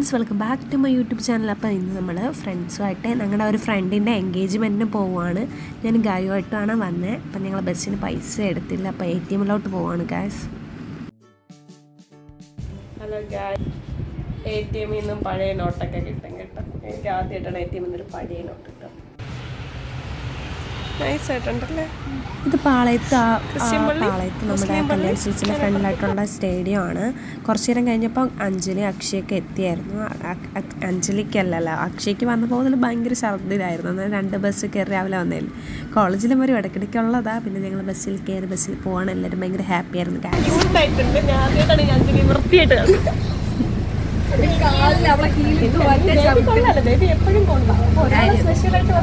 Friends welcome back to my YouTube channel അപ്പോൾ ഇന്ന് നമ്മൾ ഫ്രണ്ട്സുമായിട്ട് ഞങ്ങളുടെ ഒരു ഫ്രണ്ടിൻ്റെ എൻഗേജ്മെൻറ്റിന് പോവുകയാണ് ഞാൻ ഗായുമായിട്ടാണ് വന്നത് അപ്പം ഞങ്ങൾ ബസ്സിന് പൈസ എടുത്തില്ല അപ്പോൾ എ ടി എമ്മിലോട്ട് പോവാണ് guys hello guys A T എമ്മിൽ നിന്നും പഴയ നോട്ടൊക്കെ കിട്ടും കേട്ടോ എനിക്ക് ആദ്യമായിട്ടാണ് എ ടി എമ്മിൽ നിന്നൊരു പഴയ നോട്ട് കിട്ടുക നൈസ് ആയിട്ടുണ്ടല്ലേ ഇത് പാളയത്ത് ആ- ആ ക്രിസ്ത്യൻ പള്ളി? പാളയത്ത് നമ്മുടെ മുസ്ലിം പള്ളി? കല്യാൺ സ്ട്രീറ്റിൻ്റെ ഫ്രണ്ടിലായിട്ടുള്ള സ്റ്റേഡിയം ആണ് കുറച്ച് നേരം കഴിഞ്ഞപ്പോൾ അഞ്ജലി അക്ഷയൊക്കെ എത്തിയായിരുന്നു അ- അ- അഞ്ജലിക്കല്ലല്ലോ അക്ഷയ്ക്ക് വന്നപ്പോൾ മുതൽ ഭയങ്കര ഛർദ്ദിലായിരുന്നു അന്നേരം രണ്ട് ബസ് കയറി രാവിലെ വന്നതിൽ കോളേജിലും ഒരു ഇടയ്ക്കിടയ്ക്കുള്ളതാ പിന്നെ ഞങ്ങൾ ബസ്സിൽ കയറി ബസ്സിൽ പോവാണ് എല്ലാവരും ഭയങ്കര ഹാപ്പി ആയിരുന്നു guys. ക്യൂട്ടായിട്ടുണ്ട് ഞാൻ ആദ്യമായിട്ടാണ് ഞാൻ അഞ്ജലി വൃത്തിയായിട്ട് കാണുന്നത് ബേബി കൊള്ളാലോ ബേബി എപ്പോഴും കൊള്ളാം സ്പെഷ്യലായിട്ട്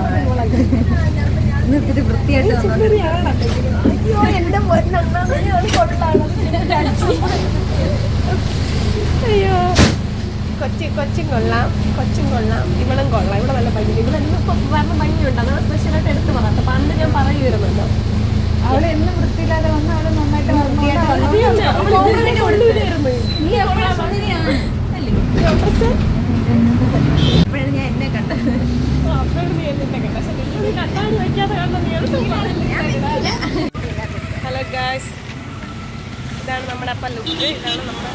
അയ്യോ കൊച്ചി കൊച്ചും കൊള്ളാം കൊച്ചും കൊള്ളാം ഇവളും കൊള്ളാം ഇവിടെ നല്ല ഭംഗി ഇവളെന്നും ഇപ്പം വരണം ഭംഗിയുണ്ട് അതാണ് സ്പെഷ്യലായിട്ട് എടുത്ത് പറയാം പണ്ട് ഞാൻ പറയുമായിരുന്നല്ലോ അവള് എന്നും വൃത്തിയില്ലാതെ വന്ന് അവള് നന്നായിട്ട് ഇപ്പോഴും ഞാൻ എന്നെ കണ്ടത് ഹലോ ഗായ്സ് ഇതാണ് നമ്മുടെ അപ്പം ലുക്ക് ഇതാണ് നമ്മുടെ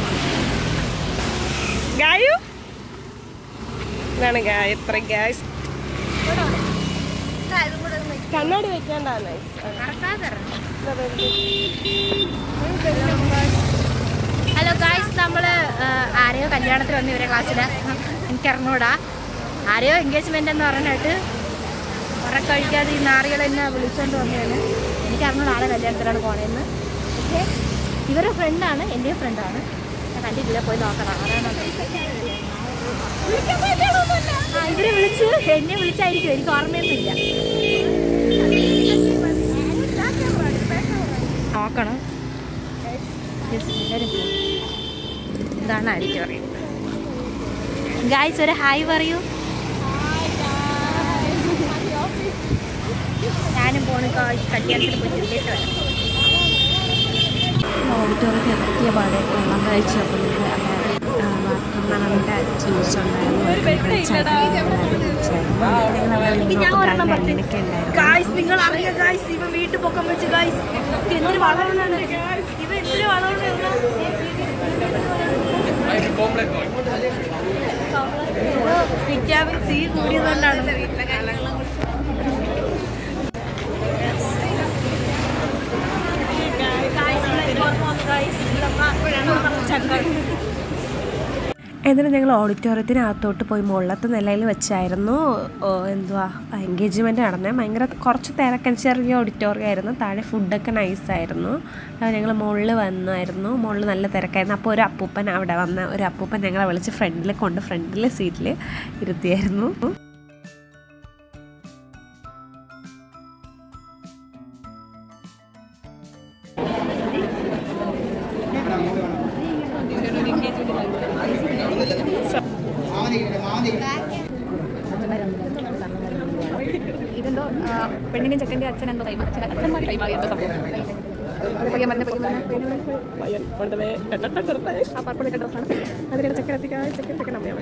ഗായു ഇതാണ് ഗായത്രി ഗായ്സ് കണ്ണാടി വെക്കാണ്ടാ നൈസ് ഹലോ ഗായ്സ് നമ്മള് ആ, ആരെയോ കല്യാണത്തിന് വന്നു ഇവരെ ക്ലാസ്സിൽ എനിക്ക് അറിഞ്ഞൂടാ ആരെയോ എൻഗേജ്മെന്റ് എന്ന് പറഞ്ഞിട്ട് ഉറക്കഴിക്കാതെ ഈ നാറികൾ എന്നെ വിളിച്ചുകൊണ്ട് വന്നതാണ് എനിക്ക് അറിഞ്ഞൂടാ ആളെ കല്യാണത്തിലാണ് പോണേന്ന് പക്ഷേ ഇവരുടെ ഫ്രണ്ടാണ് എൻ്റെയും ഫ്രണ്ടാണ് ഞാൻ കണ്ടിട്ടില്ല പോയി നോക്കണം ആരാണെന്ന് ആ ഇവരെ വിളിച്ച് എന്നെ വിളിച്ചായിരിക്കും എനിക്ക് ഓർമ്മയൊന്നുമില്ല നോക്കണം Yes, എല്ലാവരും പോയി. ഇതാണ് ആയിരിക്കും പറയുന്നത് ഗായ്സ് ഒരു ഹായ് പറയൂ ഞാനും പോണ് ഗായ്സ് കല്യാണത്തിന് പോയി ചെല്ലിട്ട് വരാം ഓഡിറ്റോറിയത്തിൽ എത്തിയ പാടെ വെള്ളം കഴിച്ചപ്പോൾ വാട്ടർമെലണിൻ്റെ ജ്യൂസ് ഉണ്ടായിരുന്നു ഗായ്സ് നിങ്ങൾ അറിയാം ഗായ്സ് ഇവ വീട്ടിൽ പൊക്കം വെച്ച് ഗായ്സ് എന്തൊരു വളമാണ് ഇവ എന്തൊരു വളമാണ് വിറ്റാമിൻ സി കൂടിയതുകൊണ്ടാണ് എന്നിട്ട് ഞങ്ങൾ ഓഡിറ്റോറിയത്തിനകത്തോട്ട് പോയി മുകളിലത്തെ നിലയിൽ വെച്ചായിരുന്നു ഓ, എന്തുവാ എൻഗേജ്മെൻറ്റ് നടന്നത് ഭയങ്കര കുറച്ച് തിരക്കൻ ചെറിയ ഓഡിറ്റോറിയം ആയിരുന്നു താഴെ ഫുഡൊക്കെ നൈസായിരുന്നു ഞങ്ങൾ മുകളിൽ വന്നായിരുന്നു മുകളിൽ നല്ല തിരക്കായിരുന്നു അപ്പോൾ ഒരു അപ്പൂപ്പൻ അവിടെ വന്ന ഒരു അപ്പൂപ്പൻ ഞങ്ങളെ വിളിച്ച് ഫ്രണ്ടിൽ കൊണ്ട് ഫ്രണ്ടിലെ സീറ്റിൽ ഇരുത്തിയായിരുന്നു ഇതെന്തോ ആ, പെണ്ണിന്റെ ചെക്കൻ്റെ അച്ഛൻ എന്തോ കൈമാറി അച്ഛൻ അച്ഛന്മാർ കൈമാറി എന്തോ സംഭവം അത് പയ്യൻ മരുന്ന് പയ്യൻ മരുന്ന് ആ പർപ്പിളൊക്കെ ഡ്രസ്സാണ് അതിനെ ചക്കരത്തിക്കാ ചക്കര ചക്കര അമ്മയാണ്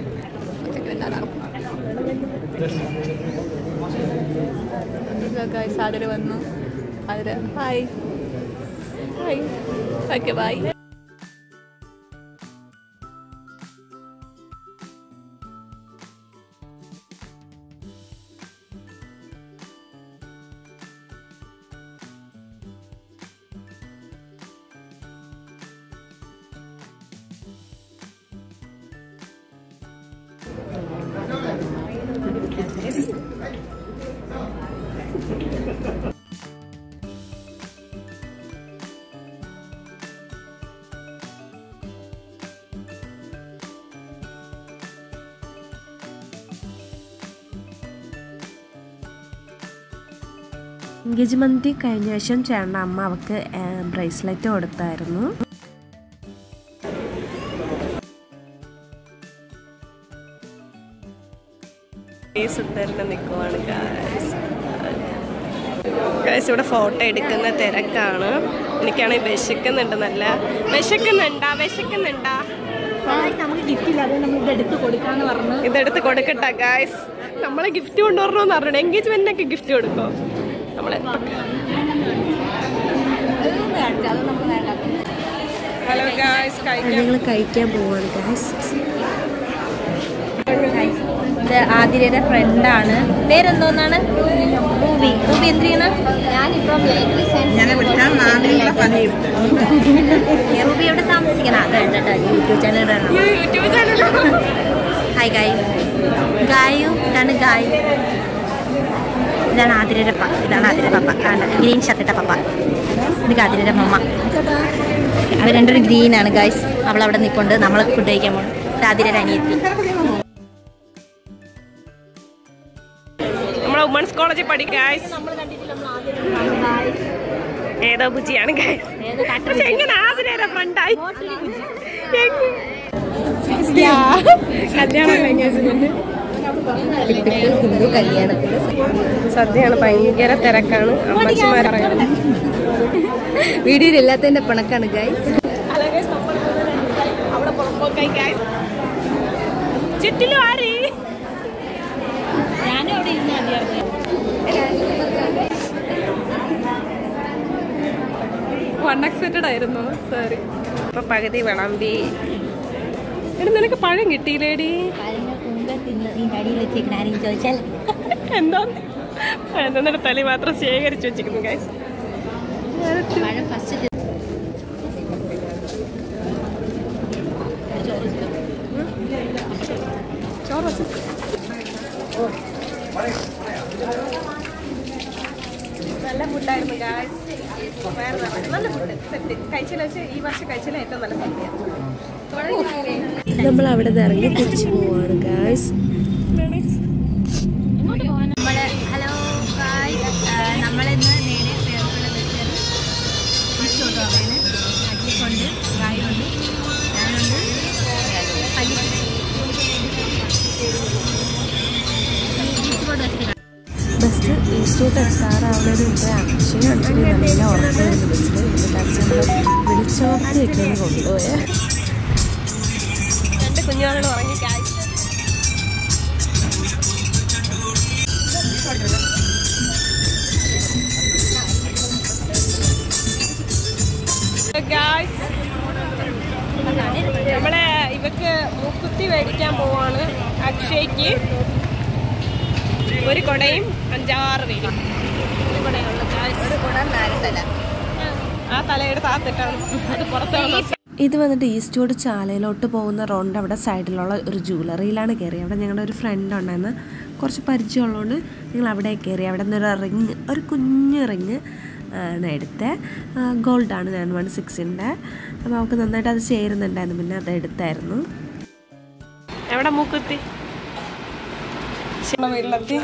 ഗൈസ് അതിൽ വന്നു അതിൽ hi hi okay bye engagement കഴിഞ്ഞ ശേഷം ചേട്ടൻ്റെ അമ്മ അവൾക്ക് ബ്രേസ്ലെറ്റ് കൊടുത്തായിരുന്നു സുന്ദരനെ നിൽക്കുവാണ് ഗായ്സ് ഗായ്സ് ഇവിടെ ഫോട്ടോ എടുക്കുന്ന തിരക്കാണ് എനിക്കാണെങ്കിൽ വിശക്കുന്നുണ്ട് നല്ല വിശക്കുന്നുണ്ടാ വിശക്കുന്നുണ്ടാ നമുക്ക് ഗിഫ്റ്റ് ഇല്ല അതുകൊണ്ട് നമ്മൾ ഇതെടുത്ത് കൊടുക്കാന്ന് പറഞ്ഞു ഇതെടുത്ത് കൊടുക്കട്ടെ ഗായ്സ് നമ്മളെ ഗിഫ്റ്റ് കൊണ്ടുവരണമെന്ന് പറഞ്ഞു എൻഗേജ്മെന്റിനൊക്കെ ഗിഫ്റ്റ് കൊടുക്കോ നമ്മളെ അത് നമുക്ക് വേണ്ട ഹലോ ഗായ്സ് കഴിക്കാം ഞങ്ങൾ കഴിക്കാൻ പോവാണ് ഗായ്സ് ഇത് ആതിരയുടെ ഫ്രണ്ടാണ് പേരെന്തോന്നാണ് റൂബി റൂബി എന്ത് ചെയ്യണം ഞാനിപ്പം റൂബി എവിടെ താമസിക്കണം അത് കേട്ടോ യൂട്യൂബ് ചാനൽ ഇടണം YouTube channel hi guys guys ഇതാണ് ഗായ് ഇതാണ് ആതിരയുടെ പപ്പ ഇതാണ് ആതിരയുടെ പപ്പ ആണ് ഗ്രീൻ ഷർട്ടിട്ട പപ്പ ഇത് ആതിരയുടെ മമ്മ അവർ രണ്ടൊരു ഗ്രീൻ ആണ് ഗായ്സ് അവൾ അവിടെ നിൽക്കൊണ്ട് നമ്മൾ ഫുഡ് കഴിക്കാൻ പോകും ഇത് ആതിരയുടെ അനിയത്തി നമ്മളെ വുമൻസ് കോളേജിൽ പഠിക്കും ഗായ്സ് ഏതോ ബുജിയാണ് ഗായ്സ് പക്ഷെ എങ്ങനെ ആതിരയുടെ ഫ്രണ്ടായി കല്യാണം എൻഗേജ്മെന്റ് ഹിന്ദു കല്യാണത്തിന് സദ്യയാണ് ഭയങ്കര തിരക്കാണ് അമ്മച്ചിമാർ വീഡിയോയിൽ എല്ലാത്തതിന്റെ പിണക്കാണ് ഗായ്സ് അവിടെ പുറമ്പോക്കായി ഗായ്സ് ചുറ്റിലും ആര് ഞാനും അവിടെ ഇരുന്ന് അൺഎക്സ്പെക്റ്റഡ് ആയിരുന്നു സോറി ഇപ്പൊ പകുതി വിളമ്പി എടി നിനക്ക് പഴം കിട്ടിയില്ലേടി ആരെയും ചോദിച്ചാൽ എന്താ എന്നിട്ട് തലി മാത്രം ശേഖരിച്ചു വെച്ചിരിക്കുന്നു ഗൈസ് പഴം ഫസ്റ്റ് ചോറ് വെച്ച് നല്ല ഫുഡായിരുന്നു ഗായ്സ് വേറെ നല്ല ഫുഡ് സെറ്റ് കഴിച്ചില്ല വെച്ച് ഈ വർഷം കഴിച്ചില്ല ഏറ്റവും നല്ല സദ്യ നമ്മൾ അവിടെ നിന്ന് ഇറങ്ങി തിരിച്ചു പോവാണ് ഗായ്സ് നമ്മള് ഹലോ നമ്മളിന്ന് നേരെ പേർക്കുള്ള ബസ്സിൽ തിരിച്ചോട്ട് പോകാണ് അജിക്കൊണ്ട് ഗായുണ്ട് ഞാനുണ്ട് പല്ലി ഈസ്റ്റ് ബോർഡ് ബസ്സിൽ ബസ് ഈസ്റ്റോട്ട് എത്താറാവുന്നതിന് മുമ്പേ അക്ഷയ അക്ഷയ നല്ല ഉറക്കമായിരുന്നു ബസ്സിൽ എന്നിട്ട് അച്ഛൻ വിളിച്ചോർത്തിയൊക്കെയാണ് കൊണ്ടുപോയത് രണ്ട് കുഞ്ഞുങ്ങൾ ഉറങ്ങി ഗായ്സ് ഗായ്സ് നമ്മളെ ഇവക്ക് മൂക്കുത്തി മേടിക്കാൻ പോവാണ് അക്ഷയ്ക്ക് ഒരു കൊടയും അഞ്ചാറ് പേരും ഒരു കൊടയുള്ളൂ ഗായ്സ് ആ തലയെടുത്ത് ആ തെറ്റാണ് അത് പുറത്താണ് ഇത് വന്നിട്ട് ഈസ്റ്റോട് ചാലയിലോട്ട് പോകുന്ന റോഡിൻ്റെ അവിടെ സൈഡിലുള്ള ഒരു ജ്വല്ലറിയിലാണ് കയറി അവിടെ ഞങ്ങളുടെ ഒരു ഫ്രണ്ട് ഉണ്ടായിരുന്നു കുറച്ച് പരിചയമുള്ളതുകൊണ്ട് ഞങ്ങൾ അവിടെ കയറി അവിടെ നിന്നൊരു റിങ് ഒരു കുഞ്ഞു റിങ് ആണ് എടുത്തത് ഗോൾഡാണ് നയൻ വൺ സിക്സിൻ്റെ അപ്പോൾ അവൾക്ക് നന്നായിട്ട് അത് ചേരുന്നുണ്ടായിരുന്നു പിന്നെ അത് എടുത്തായിരുന്നു എവിടെ മൂക്കുത്തി വീട്ടിലെത്തി